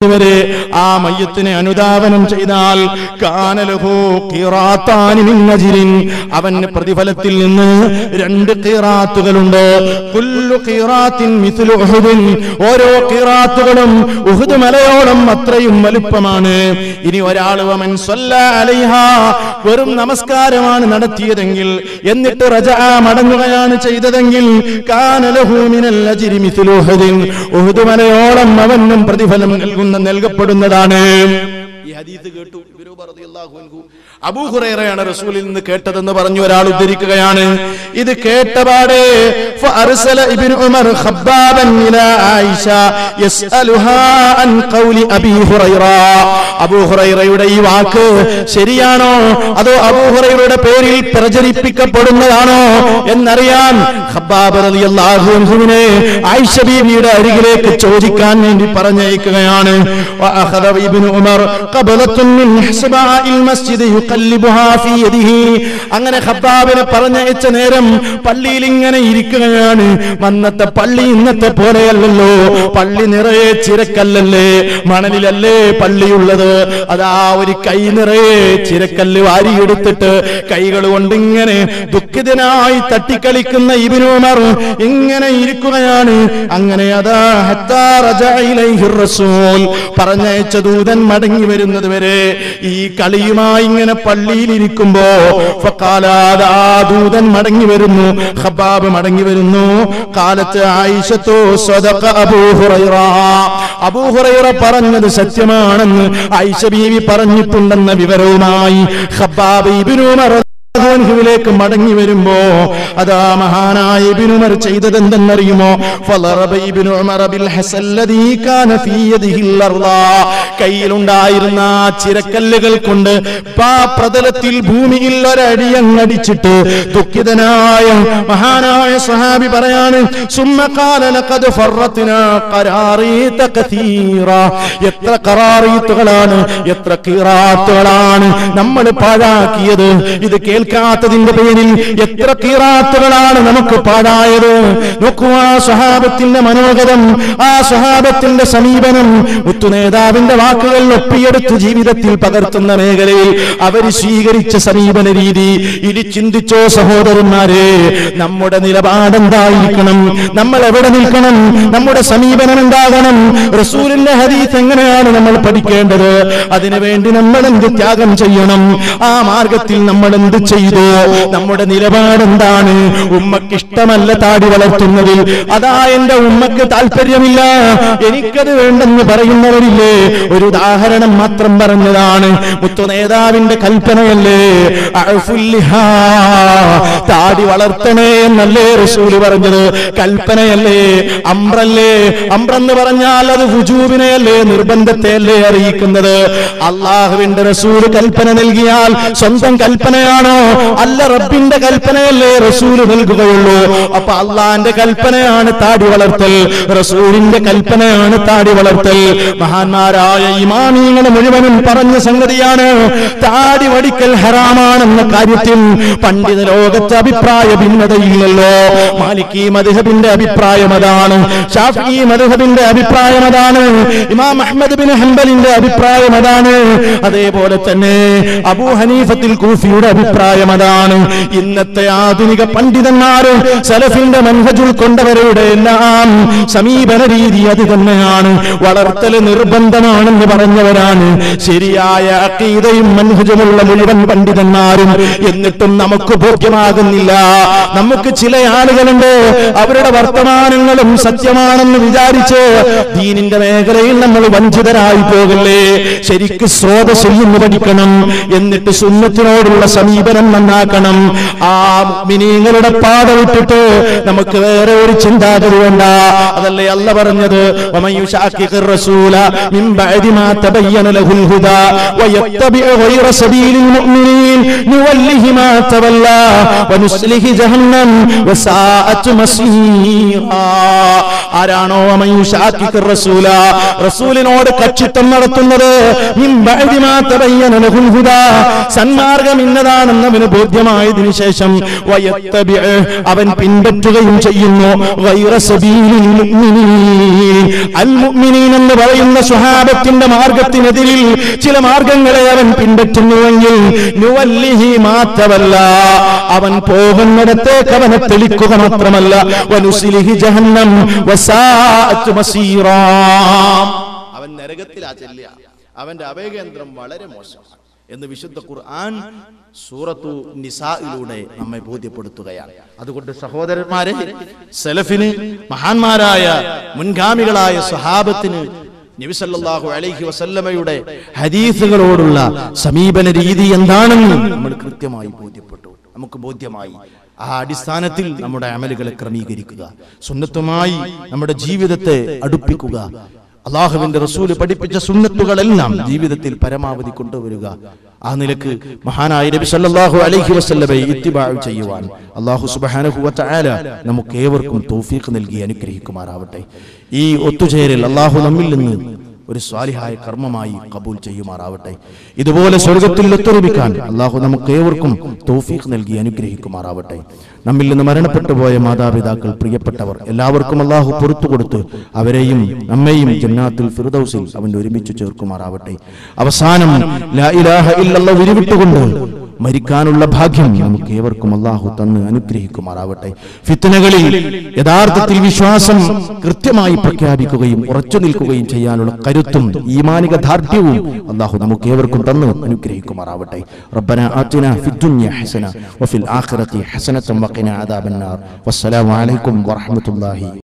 വരെ ആ മയ്യത്തിനെ അനുധാവനം ചെയ്താൽ കാനലഹോ ഖിറാത്താനി മിൻ അജ്രിൻ അവന് പ്രതിഫലത്തിൽ നിന്ന് രണ്ട് ഖിറാത്തുകളുണ്ട് കുല്ലു ഖിറാത്തിൻ മിസ്ലു ഉഹുദിൻ ഓരോ ഖിറാത്തുകളും ഉഹുദ് മലയോളം അത്രയും വലുപ്പമാണ് ഇനി ഒരാൾ വമൻ സ്വല്ല അലൈഹ വെറും നമസ്കാരമാണ് നടത്തിയതെങ്കിൽ എന്നിട്ട് റജ മടങ്ങുകയാണ് ചെയ്തതെങ്കിൽ കാനലഹു മിനൽ അജ്രി മിസ്ലു ഉഹുദിൻ ഉഹുദ് മലയോളം അവനും പ്രതിഫലം നൽകുന്ന നൽകപ്പെടുന്നതാണ് ഈ ഹദീസ് കേട്ടു ഇബ്നു റളിയല്ലാഹു അൻഹു അബൂ ഹുറൈറയാണ് റസൂലിൽ നിന്ന് കേട്ടതെന്ന് പറഞ്ഞു ഒരാൾ ഉദ്ധരിക്കുകയാണ് ഇത് കേട്ടപാടെ ഫഅർസല ഇബ്നു ഉമർ ഖബ്ബാബൻ ഇലാ ആയിഷ യസ്അലുഹാ അൻ ഖൗലി അബീ ഹുറൈറ അബൂ ഹുറൈറയുടെ ഈ വാക്ക് ശരിയാണോ അതോ അബൂ ഹുറൈറയുടെ പേരിൽ പ്രചരിപ്പിക്കപ്പെടുന്നതാണോ എന്നറിയാൻ ഖബ്ബാബ് റളിയല്ലാഹു അൻഹുവിനെ ആയിഷ ബീവിയുടെ അരികിലേക്ക് ചോദിക്കാൻ വേണ്ടി പറഞ്ഞയക്കുകയാണ് വഅഖദ ഇബ്നു ഉമർ ഖബലത്തുൻ മിൻ ഹിസ്ബാഇൽ മസ്ജിദ് യുഖല്ലിബുഹാ ഫീ യദിഹി അങ്ങനെ ഖബ്ബാബിനെ പറഞ്ഞയച്ച നേരം പള്ളിയിൽ ഇങ്ങനെ ഇരിക്കുകയാണ് വന്നത്തെ പള്ളി ഇന്നത്തെ പോലെയല്ലല്ലോ പള്ളി നിറയെ ചിരക്കല്ലല്ലേ മണലിലല്ലേ പള്ളിയുള്ളത് അതാ ഒരു കൈ നിറയെ ചിരക്കല്ല് വാരിയെടുത്തിട്ട് കൈകൾ കൊണ്ട് ഇങ്ങനെ ദുഃഖിതനായി തട്ടിക്കളിക്കുന്ന ഇബിനുമർ ഇങ്ങനെ ഇരിക്കുകയാണ് അങ്ങനെ അതാ ഹത്താ റജഅ ഇലൈഹി റസൂൽ പറഞ്ഞയച്ച ദൂതൻ മടങ്ങി വരുന്നത് വരെ ഈ കളിയുമായി ഇങ്ങനെ പള്ളിയിൽ ഇരിക്കുമ്പോ ഫഖാലാ ദൂതൻ മടങ്ങി വരുന്നു ഖബാബ് മടങ്ങി വരുന്നു കാലത്ത് ആയിഷത്തോ സ്വദഖ അബൂ ഹുറൈറ അബൂ ഹുറൈറ പറഞ്ഞത് സത്യമാണെന്ന് ആയിഷ ബീവി പറഞ്ഞിട്ടുണ്ടെന്ന വിവരവുമായി ഖബാബ് ഇബ്നു ഉമർ ിലേക്ക് മടങ്ങി വരുമ്പോ അതാ മഹാനായ ഇബിനുമർ ചെയ്തത് എന്തെന്നറിയുമോ ഫളറബ ഇബ്നു ഉമർ ബിൽ ഹസല്ലദീ കാന ഫീ യദിഹിൽ അർളാ കയ്യിലുണ്ടായിരുന്ന ആ ചിരക്കല്ലുകൾ കൊണ്ട് ആ പ്രതലത്തിൽ ഭൂമിയിൽ ഒരടിയങ്ങടിച്ചിട്ട് ദുഃഖിതനായ മഹാനായ സ്വഹാബി പറയാണ് സുമ്മ ഖാല ലഖദ് ഫറത്നാ ഖറാറീത കതീറ എത്ര ഖറാറീത്തുകളാണ് എത്ര ഖിറാത്തുകളാണ് നമ്മൾ പാഴാക്കിയത് ഇത് കേൾക്കാത്തതിന്റെ പേരിൽ എത്ര കീറാത്തുകളാണ് നമുക്ക് പാടായത് നോക്കൂ ആ സ്വഹാബത്തിന്റെ മനോഗതം ആ സ്വഹാബത്തിന്റെ സമീപനം മുത്തുനേതാവിന്റെ വാക്കുകൾ ഒപ്പിയെടുത്ത് ജീവിതത്തിൽ പകർത്തുന്ന മേഖലയിൽ അവർ സ്വീകരിച്ച സമീപന രീതി ഇനി ചിന്തിച്ചോ സഹോദരന്മാരെ നമ്മുടെ നിലപാടെന്തായിരിക്കണം നമ്മൾ എവിടെ നിൽക്കണം നമ്മുടെ സമീപനം എന്താകണം റസൂലിന്റെ ഹദീസ് എങ്ങനെയാണ് നമ്മൾ പഠിക്കേണ്ടത് അതിനുവേണ്ടി നമ്മൾ എന്ത് ത്യാഗം ചെയ്യണം ആ മാർഗത്തിൽ നമ്മൾ എന്ത് ചെയ്തു നമ്മുടെ നിലപാട് എന്താണ് ഉമ്മക്ക് ഇഷ്ടമല്ല താടി വളർത്തുന്നതിൽ അതാ എന്റെ ഉമ്മക്ക് താല്പര്യമില്ല എനിക്കത് വേണ്ടെന്ന് പറയുന്നവരില്ലേ ഒരു ഉദാഹരണം മാത്രം പറഞ്ഞതാണ് മുത്തു നേതാവിന്റെ കൽപ്പനയല്ലേ അഅഫുല്ലിഹാ. താടി വളർത്തണേ എന്നല്ലേ റസൂല് പറഞ്ഞത് കൽപ്പനയല്ലേ അമ്രല്ലേ അമ്രെന്ന് പറഞ്ഞാൽ അത് ഹുജൂബിനെയല്ലേ നിർബന്ധത്തെയല്ലേ അറിയിക്കുന്നത് അള്ളാഹുവിന്റെ റസൂല് കൽപ്പന നൽകിയാൽ സ്വന്തം കൽപ്പനയാണോ അല്ല റബ്ബിന്റെ കൽപ്പനയല്ലേ റസൂല് നൽകുകയുള്ളൂ അപ്പൊ അള്ളാന്റെ കൽപ്പനയാണ് താടി വളർത്തൽ റസൂലിന്റെ കൽപ്പനയാണ് താടി വളർത്തൽ മഹാന്മാരായ ഇമാമീങ്ങൾ മുഴുവനും പറഞ്ഞ സംഗതിയാണ് താടി വടിക്കൽ ഹറാമാണെന്ന കാര്യത്തിൽ പണ്ഡിത ലോകത്ത് അഭിപ്രായ ഭിന്നതയില്ലല്ലോ മാലിക്കി മദ്ഹബിന്റെ അഭിപ്രായം അതാണ് ഷാഫി മദ്ഹബിന്റെ അഭിപ്രായം അതാണ് ഇമാം അഹ്മദ് ബിൻ ഹംബലിന്റെ അഭിപ്രായം അതാണ് അതേപോലെ തന്നെ അബൂ ഹനീഫത്തിൽ കൂഫിയുടെ അഭിപ്രായം അതാണ് ഇന്നത്തെ ആധുനിക പണ്ഡിതന്മാര് സലഫിന്റെ മൻഹജ് ഉൾക്കൊണ്ടവരുടെ എല്ലാം സമീപന രീതി അത് തന്നെയാണ് വളർത്തൽ നിർബന്ധമാണെന്ന് പറഞ്ഞവരാണ് ശരിയായ അക്കീതയും മൻഹജുമുള്ള മുഴുവൻ പണ്ഡിതന്മാരും എന്നിട്ടും നമുക്ക് ബോധ്യമാകുന്നില്ല നമുക്ക് ചില ആളുകളുണ്ട് അവരുടെ വർത്തമാനങ്ങളും സത്യമാണെന്ന് വിചാരിച്ച് ദീനിന്റെ മേഖലയിൽ നമ്മൾ വഞ്ചിതരായി പോകല്ലേ ശരിക്ക് സ്രോതസ്സിൽ നിന്ന് പഠിക്കണം എന്നിട്ട് സുന്നത്തിനോടുള്ള സമീപനം നന്നാക്കണം ആ മിനിങ്ങളുടെ പാത വിട്ടിട്ട് നമുക്ക് വേറെ ഒരു ചിന്താഗതി വേണ്ട അതല്ലേ അല്ല പറഞ്ഞത് ومن يشاقق الرسول من بعد ما تبين له الهدى ويتبع غير سبيل المؤمنين نوله ما تولى ونسله جهنم وساءت مصيرا ആരാണോ ومن يشاقق الرسول റസൂലിനോട് കക്ഷിത്വം നടത്തുന്നത് من بعد ما تبين له الهدى സന്മാർഗം ഇന്നതാണെന്ന് അവന് ബോധ്യമായതിനു ശേഷം വയത്തബിഅ് അവൻ പിൻപറ്റുകയും ചെയ്യുന്നു ഗൈറ സബീലിൽ മുഅ്മിനീൻ. അൽ മുഅ്മിനീൻ എന്ന് പറയുന്ന സ്വഹാബത്തിന്റെ മാർഗത്തിനെതിരിൽ ചില മാർഗങ്ങളെ അവൻ പിൻപറ്റുന്നുവെങ്കിൽ നുവല്ലിഹി മാത്രമല്ല അവൻ പോകുന്നിടത്തേക്ക് അവനെ തെളിക്കുക മാത്രമല്ല വനുസിലിഹി ജഹന്നം വസാഅത്ത് മസീറാ അവൻ നരകത്തിലാ ചെല്ലുക അവന്റെ അഭയകേന്ദ്രം വളരെ മോശമാണ് എന്ന് വിശുദ്ധ ഖുർആൻ സൂറത്തു നിസായിലൂടെ നമ്മെ ബോധ്യപ്പെടുത്തുകയാണ് അതുകൊണ്ട് സഹോദരന്മാരെ സെലഫിന് മഹാന്മാരായ മുൻഗാമികളായ സ്വഹാബത്തിന് നബിസല്ലാഹു അലൈഹി വസല്ലമയുടെ ഹദീസുകളോടുള്ള സമീപന രീതി എന്താണെന്ന് നമ്മൾ കൃത്യമായി ബോധ്യപ്പെട്ടു നമുക്ക് ബോധ്യമായി ആ അടിസ്ഥാനത്തിൽ നമ്മുടെ അമലുകളെ ക്രമീകരിക്കുക സുന്നത്തുമായി നമ്മുടെ ജീവിതത്തെ അടുപ്പിക്കുക അള്ളാഹുവിന്റെ റസൂല് പഠിപ്പിച്ച സുന്നത്തുകളെല്ലാം ജീവിതത്തിൽ പരമാവധി കൊണ്ടുവരിക ആ നിലക്ക് മഹാനായ നബി സല്ലല്ലാഹു അലൈഹി വസല്ലമയെ ഇത്തിബാഴ് ചെയ്യുവാൻ അള്ളാഹു സുബ്ഹാനഹു വ തആല നമുക്ക് ഏവർക്കും തൗഫീഖ് നൽകി അനുഗ്രഹിക്കുമാറാവട്ടെ ഈ ഒത്തുചേരൽ അള്ളാഹു നമ്മിൽ നിന്ന് ഒരു സ്വാലിഹായ കർമ്മമായി കബൂൽ ചെയ്യുമാറാവട്ടെ ഇതുപോലെ സ്വർഗത്തിൽ ഒത്തൊരുമിക്കാൻ അള്ളാഹു നമുക്ക് ഏവർക്കും തൗഫീഖ് നൽകി അനുഗ്രഹിക്കുമാറാവട്ടെ നമ്മിൽ നിന്ന് മരണപ്പെട്ടു പോയ മാതാപിതാക്കൾ പ്രിയപ്പെട്ടവർ എല്ലാവർക്കും അള്ളാഹു പുറത്തു കൊടുത്ത് അവരെയും നമ്മെയും ജന്നാത്തിൽ ഫിർദൗസിൽ അവൻ ഒരുമിച്ച് ചേർക്കുമാറാവട്ടെ അവസാനം ലാ ഇലാഹ ഇല്ലല്ലാഹ് ഉരുവിട്ടുകൊണ്ട് മരിക്കാനുള്ള ഭാഗ്യം നമുക്ക് ഏവർക്കും അള്ളാഹു തന്ന് അനുഗ്രഹിക്കുമാറാവട്ടെ ഫിത്തനകളിൽ യഥാർത്ഥത്തിൽ വിശ്വാസം കൃത്യമായി പ്രഖ്യാപിക്കുകയും ഉറച്ചു നിൽക്കുകയും ചെയ്യാനുള്ള കരുത്തും ഈമാനിക ദാർഢ്യവും അള്ളാഹു നമുക്ക് ഏവർക്കും തന്ന് അനുഗ്രഹിക്കുമാറാവട്ടെ റബ്ബന ആതിന ഫിദ്ദുനിയ ഹസന വഫിൽ ആഖിറതി ഹസനതൻ വഖിന അദാബന്നാർ വസ്സലാമു അലൈക്കും വറഹ്മത്തുള്ളാഹി